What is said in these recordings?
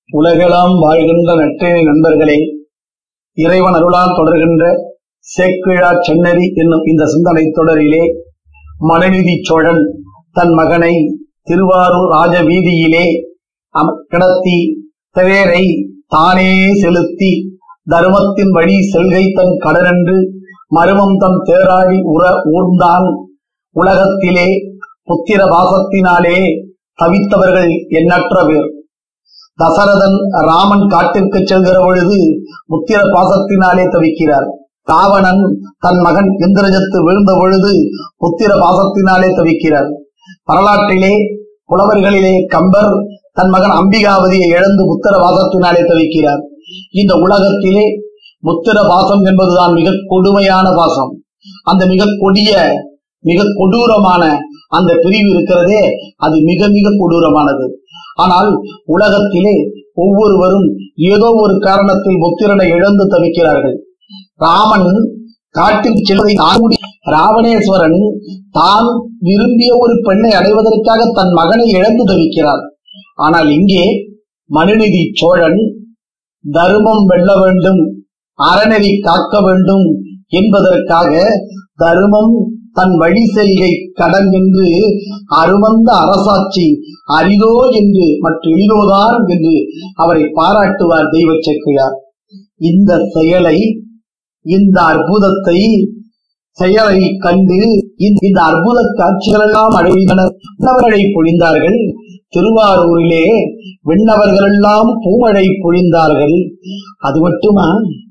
உலகெல்லாம் வாழ்கின்ற நற்றினை நண்பர்களே இறைவன் அருளால் தொடர்கின்ற சேக்கிழா சென்னரி என்னும் இந்த சிந்தனை தொடரிலே மனுநீதி சோழன் தன் மகனை திருவாரூர் ராஜ வீதியிலே அம- கிடத்தி தேரை தானே செலுத்தி தர்மத்தின் வழி செல்கை தன் கடனென்று மருமம் தம் தேராடி உற ஊர்ந்தான் உலகத்திலே புத்திர வாசத்தினாலே தவித்தவர்கள் எண்ணற்ற பேர் தசரதன் ராமன் காட்டிற்கு செல்கிற பொழுது புத்திர பாசத்தினாலே தவிக்கிறார் ராவணன் தன் மகன் இந்திரஜத்து விழுந்த பொழுது புத்திர பாசத்தினாலே தவிக்கிறார் வரலாற்றிலே புலவர்களிலே கம்பர் தன் மகன் அம்பிகாவதியை இழந்து புத்திர பாசத்தினாலே தவிக்கிறார் இந்த உலகத்திலே புத்திர பாசம் என்பதுதான் மிக கொடுமையான பாசம் அந்த மிக கொடிய மிக கொடூரமான அந்த பிரிவு இருக்கிறதே அது மிக மிக கொடூரமானது ஆனால் உலகத்திலே ஒவ்வொருவரும் ஏதோ ஒரு காரணத்தில் புத்திரனை இழந்து தவிக்கிறார்கள் ராமன் காட்டில் செல்வதை தான் முடி- ராவணேஸ்வரன் தான் விரும்பிய ஒரு பெண்ணை அடைவதற்காக தன் மகனை இழந்து தவிக்கிறார் ஆனால் இங்கே மனுநீதி சோழன் தர்மம் வெல்ல வேண்டும் அறநெறி காக்க வேண்டும் என்பதற்காக தர்மம் தன் வழி செல்கை கடன் என்று அருமந்த அரசாட்சி அரிதோ என்று மற்ற எளிதோதான் என்று அவரை பாராட்டுவார் தெய்வ செக்கிழார் இந்த செயலை இந்த அற்புதத்தை செயலை கண்டு இந்த இந்த அற்புத காட்சிகள் எல்லாம் அடைந்தனர் விண்ணவர்களை பொழிந்தார்கள் திருவாரூரிலே விண்ணவர்கள் எல்லாம் பூமழை பொழிந்தார்கள் அது மட்டுமா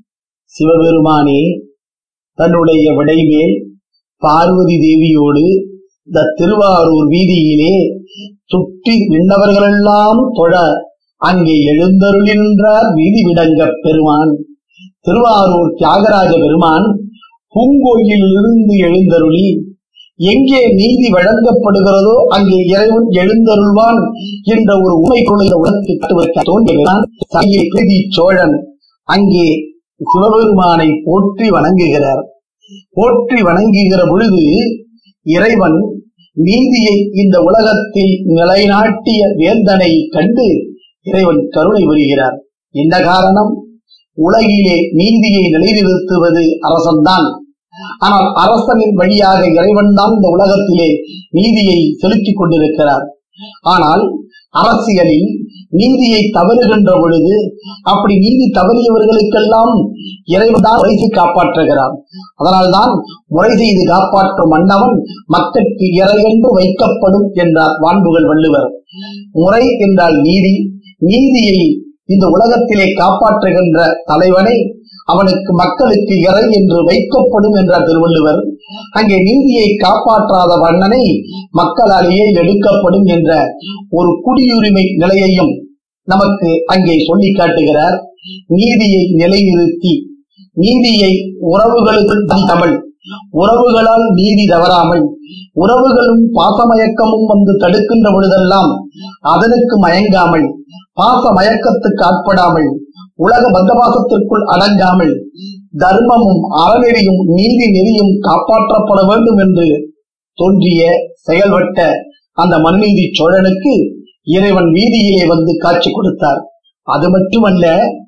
சிவபெருமானே தன்னுடைய விடைமேல் பார்வதி தேவியோடு இந்த திருவாரூர் வீதியிலே சுற்றி விண்ணவர்களெல்லாம் தொழ அங்கே எழுந்தருளின்றார் வீதி விடங்க பெருமான் திருவாரூர் தியாகராஜ பெருமான் பூங்கோயிலிருந்து எழுந்தருளி எங்கே நீதி வழங்கப்படுகிறதோ அங்கே இறைவன் எழுந்தருள்வான் என்ற ஒரு உண்மை கொள்கிற உலகத்தை கட்டுவதற்கு தோன்றுகிறான் சையை பிரதி சோழன் அங்கே சிவபெருமானை போற்றி வணங்குகிறார் போற்றி வணங்குகிற பொழுது இறைவன் நீதியை இந்த உலகத்தில் நிலைநாட்டிய வேந்தனை கண்டு இறைவன் கருணை வருகிறார் என்ன காரணம் உலகிலே நீதியை நிலைநிறுத்துவது அரசன்தான் ஆனால் அரசனின் வழியாக இறைவன் தான் இந்த உலகத்திலே நீதியை செலுத்திக் கொண்டிருக்கிறார் ஆனால் அரசியலில் நீதியை தவறுகின்ற பொழுது அப்படி நீதி தவறியவர்களுக்கெல்லாம் இறைவன் தான் முறை செய்து காப்பாற்றுகிறார் அதனால்தான் முறை செய்து காப்பாற்றும் மன்னவன் மக்களுக்கு இறைவென்று வைக்கப்படும் என்றார் வான்புகள் வள்ளுவர் முறை என்றால் நீதி நீதியை இந்த உலகத்திலே காப்பாற்றுகின்ற தலைவனை அவனுக்கு மக்களுக்கு இறை என்று வைக்கப்படும் என்றார் திருவள்ளுவர் அங்கே நீதியை காப்பாற்றாத வண்ணனை மக்களாலேயே எடுக்கப்படும் என்ற ஒரு குடியுரிமை நிலையையும் நமக்கு அங்கே சொல்லி காட்டுகிறார் நீதியை நிலைநிறுத்தி நீதியை உறவுகளுக்கு தமிழ் உறவுகளால் நீதி தவறாமல் உறவுகளும் பாசமயக்கமும் வந்து தடுக்கின்ற பொழுதெல்லாம் அதனுக்கு மயங்காமல் பாச மயக்கத்துக்கு ஆட்படாமல் உலக பந்தபாசத்திற்குள் அடங்காமல் தர்மமும் அறநெறியும் நீதி நெறியும் காப்பாற்றப்பட வேண்டும் என்று தோன்றிய செயல்பட்ட அந்த மனுநீதி சோழனுக்கு இறைவன் வீதியிலே வந்து காட்சி கொடுத்தார் அது மட்டுமல்ல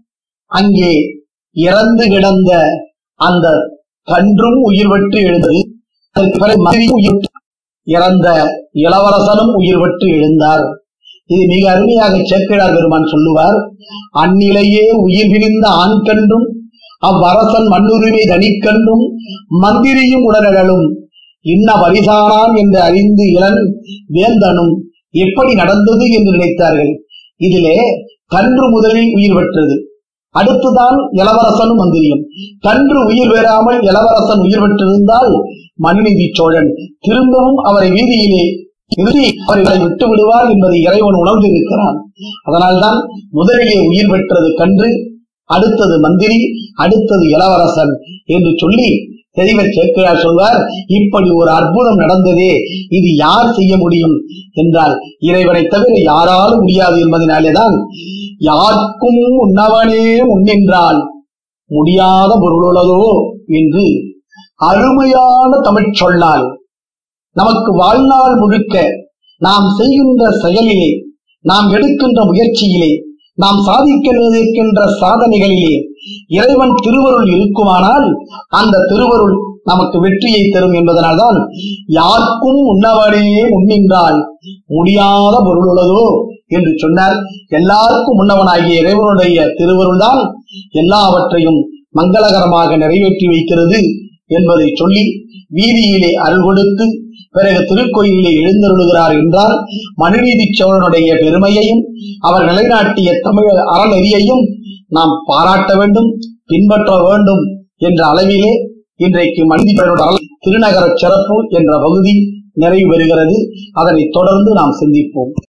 அங்கே இறந்து கிடந்த அந்த கன்றும் உயிர் பெற்று எழுந்தது அதற்கு பிறகு மனைவியும் உயிர் பெற்று இறந்த இளவரசனும் உயிர் பெற்று எழுந்தார் இது மிக அருமையாக சேக்கிழார் பெருமான் சொல்லுவார் அந்நிலையே உயிர் பிரிந்த ஆண் கன்றும் அவ்வரசன் மண்ணுரிமை தனிக்கன்றும் மந்திரியும் உடனழலும் இன்ன பரிசானான் என்று அறிந்து இளன் வேந்தனும் எப்படி நடந்தது என்று நினைத்தார்கள் இதிலே கன்று முதலில் உயிர் பெற்றது அடுத்துதான் இளவரசனும் மந்திரியும் கன்று உயிர் பெறாமல் இளவரசன் உயிர் பெற்றிருந்தால் மனுநீதி சோழன் திரும்பவும் அவரை வீதியிலே நிறுத்தி அவர்களை விட்டு விடுவார் என்பதை இறைவன் உணர்ந்து இருக்கிறான் அதனால்தான் முதலிலே உயிர் பெற்றது கன்று அடுத்தது மந்திரி அடுத்தது இளவரசன் என்று சொல்லி தெளிவர் சேர்க்கிறார் சொல்வார் இப்படி ஒரு அற்புதம் நடந்ததே இது யார் செய்ய முடியும் என்றால் இறைவனை தவிர யாராலும் முடியாது என்பதனாலேதான் யாருக்கும் உன்னவனே முன்னின்றால் முடியாத பொருளுள்ளதோ என்று அருமையான தமிழ் சொல்லால் நமக்கு வாழ்நாள் முழுக்க நாம் செய்கின்ற செயலிலே நாம் எடுக்கின்ற முயற்சியிலே நாம் சாதிக்க நினைக்கின்ற சாதனைகளிலே இறைவன் திருவருள் இருக்குமானால் அந்த திருவருள் நமக்கு வெற்றியை தரும் என்பதனால்தான் யாருக்கும் உண்ணவனே முன்னின்றால் முடியாத பொருள் உள்ளதோ என்று சொன்னார் எல்லாருக்கும் முன்னவனாகிய இறைவனுடைய திருவருள் தான் எல்லாவற்றையும் மங்களகரமாக நிறைவேற்றி வைக்கிறது என்பதை சொல்லி வீதியிலே அருள் கொடுத்து பிறகு திருக்கோயிலிலே எழுந்தருளுகிறார் என்றால் மனுநீதி சோழனுடைய பெருமையையும் அவர் நிலைநாட்டிய தமிழ் அறநெறியையும் நாம் பாராட்ட வேண்டும் பின்பற்ற வேண்டும் என்ற அளவிலே இன்றைக்கு மனிதி திருநகர சிறப்பு என்ற பகுதி நிறைவு பெறுகிறது அதனைத் தொடர்ந்து நாம் சிந்திப்போம்